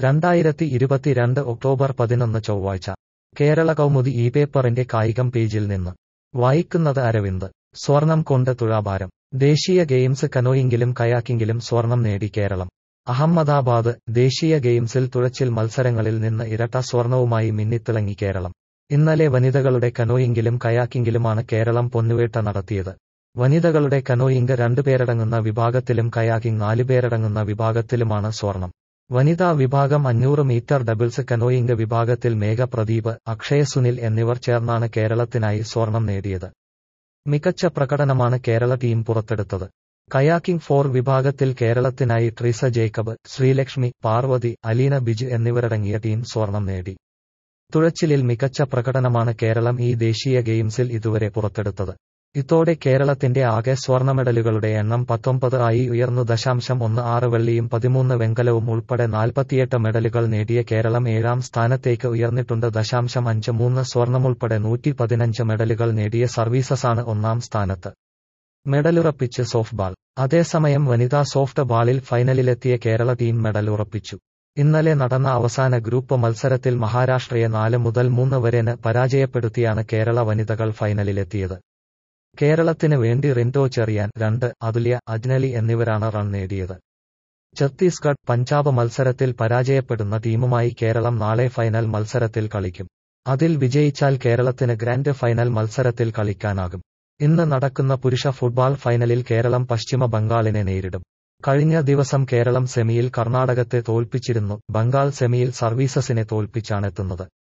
രണ്ടായിരത്തി ഇരുപത്തിരണ്ട് ഒക്ടോബർ പതിനൊന്ന് ചൊവ്വാഴ്ച കേരള കൗമുദി ഈ പേപ്പറിന്റെ കായികം പേജിൽ നിന്ന് വായിക്കുന്നത് അരവിന്ദ് സ്വർണം കൊണ്ട് തുഴാഭാരം ദേശീയ ഗെയിംസ് കനോയിങ്കിലും കയാക്കിങ്കിലും സ്വർണം നേടി കേരളം അഹമ്മദാബാദ് ദേശീയ ഗെയിംസിൽ തുഴച്ചിൽ മത്സരങ്ങളിൽ നിന്ന് ഇരട്ട സ്വർണവുമായി മിന്നിത്തിളങ്ങി കേരളം ഇന്നലെ വനിതകളുടെ കനോയിങ്കിലും കയാക്കിങ്കിലുമാണ് കേരളം പൊന്നുവേട്ട നടത്തിയത് വനിതകളുടെ കനോയിങ്ക് രണ്ടുപേരടങ്ങുന്ന വിഭാഗത്തിലും കയാക്കിംഗ് നാലുപേരടങ്ങുന്ന വിഭാഗത്തിലുമാണ് സ്വർണം വനിതാ വിഭാഗം അഞ്ഞൂറ് മീറ്റർ ഡബിൾസ് കനോയിങ്ക് വിഭാഗത്തിൽ മേഘ പ്രദീപ് അക്ഷയ സുനിൽ എന്നിവർ ചേർന്നാണ് കേരളത്തിനായി സ്വർണം നേടിയത് മികച്ച പ്രകടനമാണ് കേരള ടീം പുറത്തെടുത്തത് കയാക്കിംഗ് ഫോർ വിഭാഗത്തിൽ കേരളത്തിനായി ട്രീസ ജേക്കബ് ശ്രീലക്ഷ്മി പാർവതി അലീന ബിജു എന്നിവരടങ്ങിയ ടീം സ്വർണം നേടി തുഴച്ചിലിൽ മികച്ച പ്രകടനമാണ് കേരളം ഈ ദേശീയ ഗെയിംസിൽ ഇതുവരെ പുറത്തെടുത്തത് ഇതോടെ കേരളത്തിന്റെ ആകെ സ്വർണ്ണ മെഡലുകളുടെ എണ്ണം പത്തൊമ്പത് ആയി ഉയർന്നു ദശാംശം ഒന്ന് ആറ് വെള്ളിയും പതിമൂന്ന് വെങ്കലവും ഉൾപ്പെടെ നാൽപ്പത്തിയെട്ട് മെഡലുകൾ നേടിയ കേരളം ഏഴാം സ്ഥാനത്തേക്ക് ഉയർന്നിട്ടുണ്ട് ദശാംശം അഞ്ച് മൂന്ന് സ്വർണമുൾപ്പെടെ നൂറ്റി പതിനഞ്ച് മെഡലുകൾ നേടിയ സർവീസസാണ് ഒന്നാം സ്ഥാനത്ത് മെഡലുറപ്പിച്ച് സോഫ്റ്റ് ബാൾ അതേസമയം വനിതാ സോഫ്റ്റ് ബാളിൽ ഫൈനലിലെത്തിയ കേരള ടീം മെഡൽ ഉറപ്പിച്ചു ഇന്നലെ നടന്ന അവസാന ഗ്രൂപ്പ് മത്സരത്തിൽ മഹാരാഷ്ട്രയെ നാല് മുതൽ മൂന്ന് വരെന് പരാജയപ്പെടുത്തിയാണ് കേരള വനിതകൾ ഫൈനലിലെത്തിയത് കേരളത്തിന് വേണ്ടി റിൻഡോ ചെറിയാൻ രണ്ട് അതുല്യ അജ്നലി എന്നിവരാണ് റൺ നേടിയത് ഛത്തീസ്ഗഡ് പഞ്ചാബ് മത്സരത്തിൽ പരാജയപ്പെടുന്ന ടീമുമായി കേരളം നാളെ ഫൈനൽ മത്സരത്തിൽ കളിക്കും അതിൽ വിജയിച്ചാൽ കേരളത്തിന് ഗ്രാൻഡ് ഫൈനൽ മത്സരത്തിൽ കളിക്കാനാകും ഇന്ന് നടക്കുന്ന പുരുഷ ഫുട്ബോൾ ഫൈനലിൽ കേരളം പശ്ചിമ ബംഗാളിനെ നേരിടും കഴിഞ്ഞ ദിവസം കേരളം സെമിയിൽ കർണാടകത്തെ തോൽപ്പിച്ചിരുന്നു ബംഗാൾ സെമിയിൽ സർവീസസിനെ തോൽപ്പിച്ചാണെത്തുന്നത്